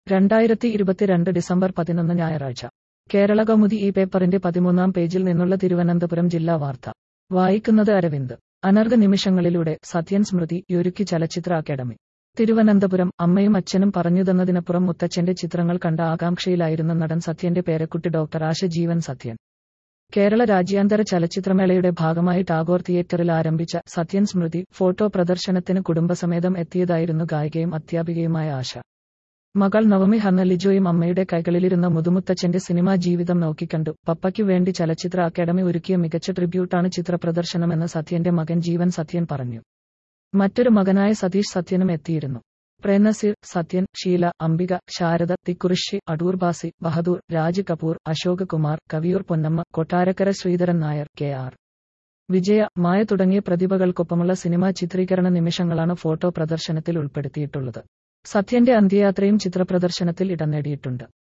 രണ്ടായിരത്തി ഇരുപത്തിരണ്ട് ഡിസംബർ പതിനൊന്ന് ഞായറാഴ്ച കേരള കൗമുദി ഈ പേപ്പറിന്റെ പതിമൂന്നാം പേജിൽ നിന്നുള്ള തിരുവനന്തപുരം ജില്ലാ വാർത്ത വായിക്കുന്നത് അരവിന്ദ് അനർഘ നിമിഷങ്ങളിലൂടെ സത്യൻ സ്മൃതി യൊരുക്കി ചലച്ചിത്ര അക്കാദമി തിരുവനന്തപുരം അമ്മയും അച്ഛനും പറഞ്ഞുതന്നതിനപ്പുറം മുത്തച്ഛന്റെ ചിത്രങ്ങൾ കണ്ട ആകാംക്ഷയിലായിരുന്ന നടൻ സത്യന്റെ പേരക്കുട്ടി ഡോക്ടർ ആശ ജീവൻ സത്യൻ കേരള രാജ്യാന്തര ചലച്ചിത്രമേളയുടെ ഭാഗമായി ടാഗോർ തിയേറ്ററിൽ ആരംഭിച്ച സത്യൻ സ്മൃതി ഫോട്ടോ പ്രദർശനത്തിന് കുടുംബസമേതം എത്തിയതായിരുന്നു ഗായികയും അധ്യാപികയുമായ ആശ മകൾ നവമി ഹർണലിജോയും അമ്മയുടെ കൈകളിലിരുന്ന മുതുമുത്തച്ഛന്റെ സിനിമാ ജീവിതം നോക്കിക്കണ്ടു പപ്പയ്ക്കു വേണ്ടി ചലച്ചിത്ര അക്കാദമി ഒരുക്കിയ മികച്ച ട്രിബ്യൂട്ടാണ് ചിത്രപ്രദർശനമെന്ന് സത്യന്റെ മകൻ ജീവൻ സത്യൻ പറഞ്ഞു മറ്റൊരു മകനായ സതീഷ് സത്യനും എത്തിയിരുന്നു പ്രേംനസീർ സത്യൻ ഷീല അംബിക ശാരദ തിക്കുറിശി അടൂർ ബാസി ബഹദൂർ രാജ് കപൂർ അശോക് കുമാർ കവിയൂർ പൊന്നമ്മ കൊട്ടാരക്കര ശ്രീധരൻ നായർ കെ ആർ വിജയ മായ തുടങ്ങിയ പ്രതിഭകൾക്കൊപ്പമുള്ള സിനിമാ ചിത്രീകരണ നിമിഷങ്ങളാണ് ഫോട്ടോ പ്രദർശനത്തിൽ ഉൾപ്പെടുത്തിയിട്ടുള്ളത് സത്യന്റെ അന്ത്യയാത്രയും ചിത്രപ്രദർശനത്തിൽ ഇടം നേടിയിട്ടുണ്ട്